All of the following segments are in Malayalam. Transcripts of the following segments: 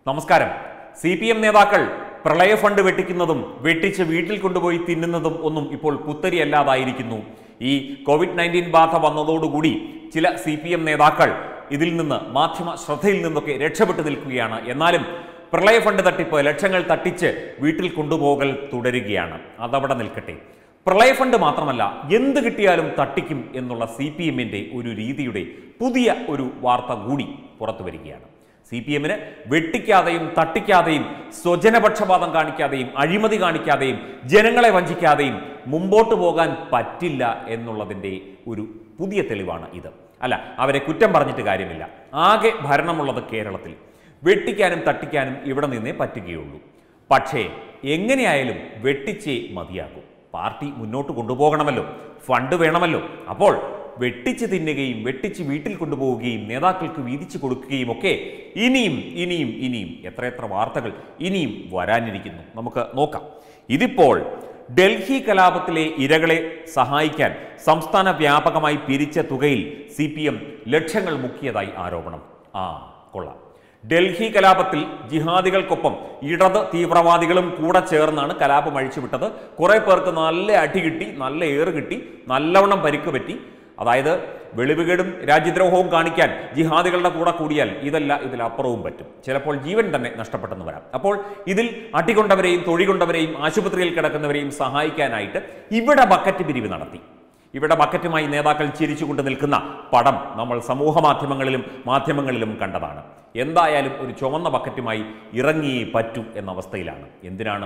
നമസ്കാരം സി പി എം നേതാക്കൾ പ്രളയ ഫണ്ട് വെട്ടിക്കുന്നതും വെട്ടിച്ച് വീട്ടിൽ കൊണ്ടുപോയി തിന്നുന്നതും ഒന്നും ഇപ്പോൾ പുത്തരിയല്ലാതായിരിക്കുന്നു ഈ കോവിഡ് നയൻറ്റീൻ ബാധ വന്നതോടുകൂടി ചില സി പി എം നേതാക്കൾ ഇതിൽ നിന്ന് മാധ്യമ ശ്രദ്ധയിൽ നിന്നൊക്കെ രക്ഷപ്പെട്ടു നിൽക്കുകയാണ് എന്നാലും പ്രളയ ഫണ്ട് തട്ടിപ്പ് ലക്ഷങ്ങൾ തട്ടിച്ച് വീട്ടിൽ കൊണ്ടുപോകൽ തുടരുകയാണ് അതവിടെ നിൽക്കട്ടെ പ്രളയ ഫണ്ട് മാത്രമല്ല എന്ത് കിട്ടിയാലും തട്ടിക്കും എന്നുള്ള സി പി എമ്മിൻ്റെ ഒരു രീതിയുടെ പുതിയ ഒരു വാർത്ത കൂടി പുറത്തു വരികയാണ് സി പി എമ്മിന് വെട്ടിക്കാതെയും തട്ടിക്കാതെയും സ്വജനപക്ഷപാതം കാണിക്കാതെയും അഴിമതി കാണിക്കാതെയും ജനങ്ങളെ വഞ്ചിക്കാതെയും മുമ്പോട്ട് പോകാൻ പറ്റില്ല എന്നുള്ളതിൻ്റെ ഒരു പുതിയ തെളിവാണ് ഇത് അല്ല അവരെ കുറ്റം പറഞ്ഞിട്ട് കാര്യമില്ല ആകെ ഭരണമുള്ളത് കേരളത്തിൽ വെട്ടിക്കാനും തട്ടിക്കാനും ഇവിടെ നിന്നേ പറ്റുകയുള്ളൂ പക്ഷേ എങ്ങനെയായാലും വെട്ടിച്ചേ മതിയാകും പാർട്ടി മുന്നോട്ട് കൊണ്ടുപോകണമല്ലോ ഫണ്ട് വേണമല്ലോ അപ്പോൾ വെട്ടിച്ച് തിന്നുകയും വെട്ടിച്ച് വീട്ടിൽ കൊണ്ടുപോവുകയും നേതാക്കൾക്ക് വീതിച്ചു കൊടുക്കുകയും ഒക്കെ ഇനിയും ഇനിയും ഇനിയും എത്രയെത്ര വാർത്തകൾ ഇനിയും വരാനിരിക്കുന്നു നമുക്ക് നോക്കാം ഇതിപ്പോൾ ഡൽഹി കലാപത്തിലെ ഇരകളെ സഹായിക്കാൻ സംസ്ഥാന വ്യാപകമായി പിരിച്ച തുകയിൽ സി പി എം ലക്ഷങ്ങൾ മുക്കിയതായി ആരോപണം ആ കൊള്ളാം ഡൽഹി കലാപത്തിൽ ജിഹാദികൾക്കൊപ്പം ഇടത് തീവ്രവാദികളും കൂടെ ചേർന്നാണ് കലാപം അഴിച്ചുവിട്ടത് കുറെ പേർക്ക് നല്ല അടി കിട്ടി നല്ല ഏറ് കിട്ടി നല്ലവണ്ണം പരിക്ക് പറ്റി അതായത് വെളിവുകേടും രാജ്യദ്രോഹവും കാണിക്കാൻ ജിഹാദികളുടെ കൂടെ കൂടിയാൽ ഇതല്ല ഇതിലപ്പുറവും പറ്റും ചിലപ്പോൾ ജീവൻ തന്നെ നഷ്ടപ്പെട്ടെന്ന് വരാം അപ്പോൾ ഇതിൽ അട്ടികൊണ്ടവരെയും തൊഴികൊണ്ടവരെയും ആശുപത്രിയിൽ കിടക്കുന്നവരെയും സഹായിക്കാനായിട്ട് ഇവിടെ ബക്കറ്റ് പിരിവ് നടത്തി ഇവിടെ ബക്കറ്റുമായി നേതാക്കൾ ചിരിച്ചുകൊണ്ട് നിൽക്കുന്ന പടം നമ്മൾ സമൂഹ മാധ്യമങ്ങളിലും മാധ്യമങ്ങളിലും കണ്ടതാണ് എന്തായാലും ഒരു ചുവന്ന ബക്കറ്റുമായി ഇറങ്ങിയേ പറ്റൂ എന്ന അവസ്ഥയിലാണ് എന്തിനാണ്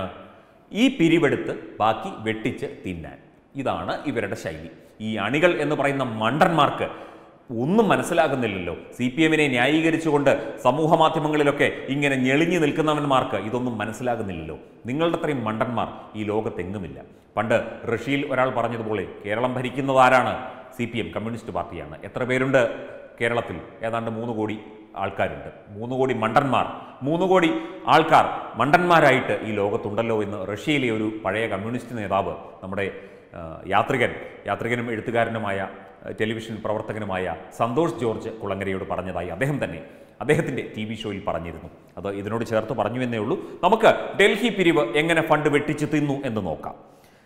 ഈ പിരിവെടുത്ത് ബാക്കി വെട്ടിച്ച് തിന്നാൻ ഇതാണ് ഇവരുടെ ശൈലി ഈ അണികൾ എന്ന് പറയുന്ന മണ്ടന്മാർക്ക് ഒന്നും മനസ്സിലാകുന്നില്ലല്ലോ സി പി എമ്മിനെ ന്യായീകരിച്ചുകൊണ്ട് സമൂഹ മാധ്യമങ്ങളിലൊക്കെ ഇങ്ങനെ ഞെളിഞ്ഞു നിൽക്കുന്നവന്മാർക്ക് ഇതൊന്നും മനസ്സിലാകുന്നില്ലല്ലോ നിങ്ങളുടെ അത്രയും മണ്ടന്മാർ ഈ ലോകത്തെങ്ങുമില്ല പണ്ട് റഷ്യയിൽ ഒരാൾ പറഞ്ഞതുപോലെ കേരളം ഭരിക്കുന്നത് ആരാണ് സി പി എം കമ്മ്യൂണിസ്റ്റ് പാർട്ടിയാണ് എത്ര പേരുണ്ട് കേരളത്തിൽ ഏതാണ്ട് മൂന്ന് കോടി ആൾക്കാരുണ്ട് മൂന്ന് കോടി മണ്ടന്മാർ മൂന്ന് കോടി ആൾക്കാർ മണ്ടന്മാരായിട്ട് ഈ ലോകത്തുണ്ടല്ലോ എന്ന് റഷ്യയിലെ ഒരു പഴയ കമ്മ്യൂണിസ്റ്റ് നേതാവ് നമ്മുടെ ആ, യാത്രികൻ യാത്രികനും എഴുത്തുകാരനുമായ ആ, ടെലിവിഷൻ പ്രവർത്തകനുമായ സന്തോഷ് ജോർജ് കുളങ്ങരയോട് പറഞ്ഞതായി അദ്ദേഹം തന്നെ അദ്ദേഹത്തിൻ്റെ ടി വി ഷോയിൽ പറഞ്ഞിരുന്നു അത് ഇതിനോട് ചേർത്ത് പറഞ്ഞു എന്നേ ഉള്ളൂ നമുക്ക് ഡൽഹി പിരിവ് എങ്ങനെ ഫണ്ട് വെട്ടിച്ചു തിന്നു എന്ന് നോക്കാം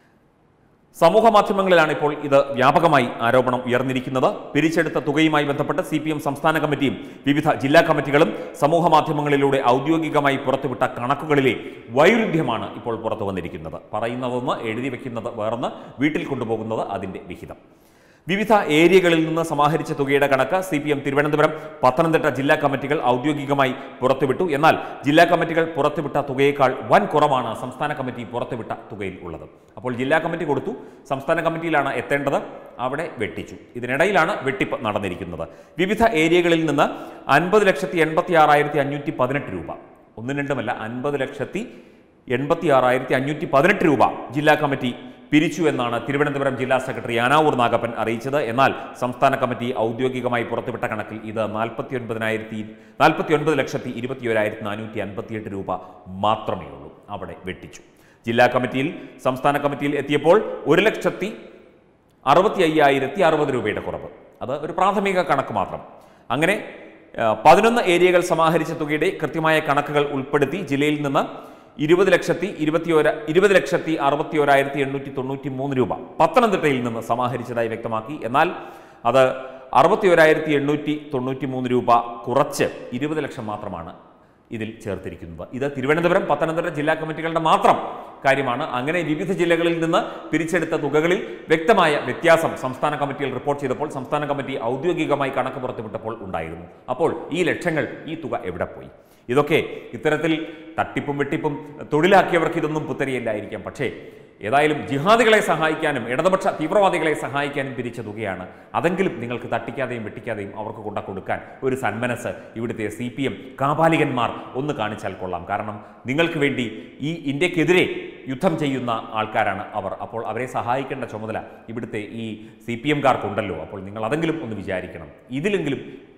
സമൂഹ മാധ്യമങ്ങളിലാണ് ഇപ്പോൾ ഇത് വ്യാപകമായി ആരോപണം ഉയർന്നിരിക്കുന്നത് പിരിച്ചെടുത്ത തുകയുമായി ബന്ധപ്പെട്ട് സി പി എം സംസ്ഥാന കമ്മിറ്റിയും വിവിധ ജില്ലാ കമ്മിറ്റികളും സമൂഹ മാധ്യമങ്ങളിലൂടെ ഔദ്യോഗികമായി പുറത്തുവിട്ട കണക്കുകളിലെ വൈരുദ്ധ്യമാണ് ഇപ്പോൾ പുറത്തു വന്നിരിക്കുന്നത് പറയുന്നതൊന്ന് എഴുതി വെക്കുന്നത് വേറൊന്ന് വീട്ടിൽ കൊണ്ടുപോകുന്നത് അതിൻ്റെ വിഹിതം വിവിധ ഏരിയകളിൽ നിന്ന് സമാഹരിച്ച തുകയുടെ കണക്ക് C P M Thiruvananthapuram Pathanamthitta ജില്ലാ കമ്മിറ്റികൾ ഔദ്യോഗികമായി പുറത്തുവിട്ടു എന്നാൽ ജില്ലാ കമ്മിറ്റികൾ പുറത്തുവിട്ട തുകയേക്കാൾ വൻ കുറവാണ് സംസ്ഥാന കമ്മിറ്റി പുറത്തുവിട്ട തുകയിൽ ഉള്ളത് അപ്പോൾ ജില്ലാ കമ്മിറ്റി കൊടുത്തു സംസ്ഥാന കമ്മിറ്റിയിലാണ് എത്തേണ്ടത് അവിടെ വെട്ടിച്ചു ഇതിനിടയിലാണ് വെട്ടിപ്പ് നടന്നിരിക്കുന്നത് വിവിധ ഏരിയകളിൽ നിന്ന് അൻപത് ലക്ഷത്തി എൺപത്തി ആറായിരത്തി അഞ്ഞൂറ്റി പതിനെട്ട് രൂപ ഒന്നും രണ്ടുമല്ല അൻപത് ലക്ഷത്തി എൺപത്തി ആറായിരത്തി അഞ്ഞൂറ്റി പതിനെട്ട് രൂപ ജില്ലാ കമ്മിറ്റി പിരിച്ചു എന്നാണ് തിരുവനന്തപുരം ജില്ലാ സെക്രട്ടറി ആനാവൂർ നാഗപ്പൻ അറിയിച്ചത് എന്നാൽ സംസ്ഥാന കമ്മിറ്റി ഔദ്യോഗികമായി പുറത്തുവിട്ട കണക്കിൽ ഇത് നാൽപ്പത്തി ഒൻപതിനായിരത്തി നാൽപ്പത്തി ഒൻപത് ലക്ഷത്തി ഇരുപത്തി ഒരായിരത്തി നാനൂറ്റി അൻപത്തിയെട്ട് രൂപ മാത്രമേ ഉള്ളൂ അവിടെ വെട്ടിച്ചു ജില്ലാ കമ്മിറ്റിയിൽ സംസ്ഥാന കമ്മിറ്റിയിൽ എത്തിയപ്പോൾ ഒരു ലക്ഷത്തി അറുപത്തി അയ്യായിരത്തി അറുപത് രൂപയുടെ കുറവ് അത് ഒരു പ്രാഥമിക കണക്ക് മാത്രം അങ്ങനെ ആ, പതിനൊന്ന് ഏരിയകൾ സമാഹരിച്ച തുകയുടെ കൃത്യമായ കണക്കുകൾ ഉൾപ്പെടുത്തി ജില്ലയിൽ നിന്ന് ഇരുപത് ലക്ഷത്തി ഇരുപത്തിയോര ഇരുപത് ലക്ഷത്തി അറുപത്തി ഒരായിരത്തി എണ്ണൂറ്റി തൊണ്ണൂറ്റി മൂന്ന് രൂപ പത്തനംതിട്ടയിൽ നിന്ന് സമാഹരിച്ചതായി വ്യക്തമാക്കി എന്നാൽ അത് അറുപത്തി ഒരായിരത്തി എണ്ണൂറ്റി തൊണ്ണൂറ്റി മൂന്ന് രൂപ കുറച്ച് ഇരുപത് ലക്ഷം മാത്രമാണ് ഇതിൽ ചേർത്തിരിക്കുന്നത് ഇത് തിരുവനന്തപുരം പത്തനംതിട്ട ജില്ലാ കമ്മിറ്റികളുടെ മാത്രം കാര്യമാണ് അങ്ങനെ വിവിധ ജില്ലകളിൽ നിന്ന് പിരിച്ചെടുത്ത തുകകളിൽ വ്യക്തമായ വ്യത്യാസം സംസ്ഥാന കമ്മിറ്റിയിൽ റിപ്പോർട്ട് ചെയ്തപ്പോൾ സംസ്ഥാന കമ്മിറ്റി ഔദ്യോഗികമായി കണക്ക് പുറത്തുവിട്ടപ്പോൾ ഉണ്ടായിരുന്നു അപ്പോൾ ഈ ലക്ഷങ്ങൾ ഈ തുക എവിടെ പോയി ഇതൊക്കെ ഇത്തരത്തിൽ തട്ടിപ്പും വെട്ടിപ്പും തൊഴിലാക്കിയവർക്ക് ഇതൊന്നും പുത്തരിയല്ലായിരിക്കാം പക്ഷേ ഏതായാലും ജിഹാദികളെ സഹായിക്കാനും ഇടതുപക്ഷ തീവ്രവാദികളെ സഹായിക്കാനും പിരിച്ച തുകയാണ് അതെങ്കിലും നിങ്ങൾക്ക് തട്ടിക്കാതെയും വെട്ടിക്കാതെയും അവർക്ക് കൊണ്ട കൊടുക്കാൻ ഒരു സന്മനസ് ഇവിടുത്തെ സി പി എം കാപാലികന്മാർ ഒന്ന് കാണിച്ചാൽ കൊള്ളാം കാരണം നിങ്ങൾക്ക് വേണ്ടി ഈ ഇന്ത്യക്കെതിരെ യുദ്ധം ചെയ്യുന്ന ആൾക്കാരാണ് അവർ അപ്പോൾ അവരെ സഹായിക്കേണ്ട ചുമതല ഇവിടുത്തെ ഈ സി പി എംകാർക്കുണ്ടല്ലോ അപ്പോൾ നിങ്ങൾ അതെങ്കിലും ഒന്ന് വിചാരിക്കണം ഇതിലെങ്കിലും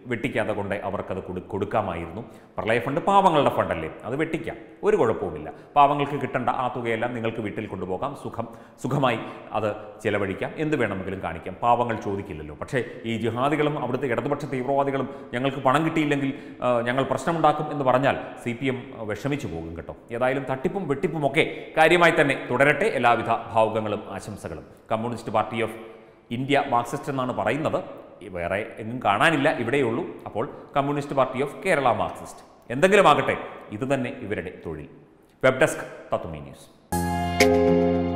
വെട്ടിക്കാതെ കൊണ്ട് അവർക്കത് കൊടു കൊടുക്കാമായിരുന്നു പ്രളയ ഫണ്ട് പാവങ്ങളുടെ ഫണ്ടല്ലേ അത് വെട്ടിക്കാം ഒരു കുഴപ്പവുമില്ല പാവങ്ങൾക്ക് കിട്ടേണ്ട ആ തുകയെല്ലാം നിങ്ങൾക്ക് വീട്ടിൽ കൊണ്ടുപോകാം സുഖം സുഖമായി അത് ചെലവഴിക്കാം എന്ത് വേണമെങ്കിലും കാണിക്കാം പാവങ്ങൾ ചോദിക്കില്ലല്ലോ പക്ഷേ ഈ ജിഹാദികളും അവിടുത്തെ ഇടതുപക്ഷ തീവ്രവാദികളും ഞങ്ങൾക്ക് പണം കിട്ടിയില്ലെങ്കിൽ ആ, ഞങ്ങൾ പ്രശ്നമുണ്ടാക്കും എന്ന് പറഞ്ഞാൽ സി പി എം വിഷമിച്ചു പോകും കേട്ടോ ഏതായാലും തട്ടിപ്പും വെട്ടിപ്പും ഒക്കെ കാര്യമായി തന്നെ തുടരട്ടെ എല്ലാവിധ ഭാവുകങ്ങളും ആശംസകളും communist party of India Marxist എന്നാണ് പറയുന്നത് വേറെ എങ്ങും കാണാനില്ല ഇവിടെയുള്ളൂ അപ്പോൾ communist party of Kerala Marxist എന്തെങ്കിലും ആകട്ടെ ഇത് തന്നെ ഇവരുടെ തൊഴിൽ വെബ് ഡെസ്ക് തത്തുമീ ന്യൂസ്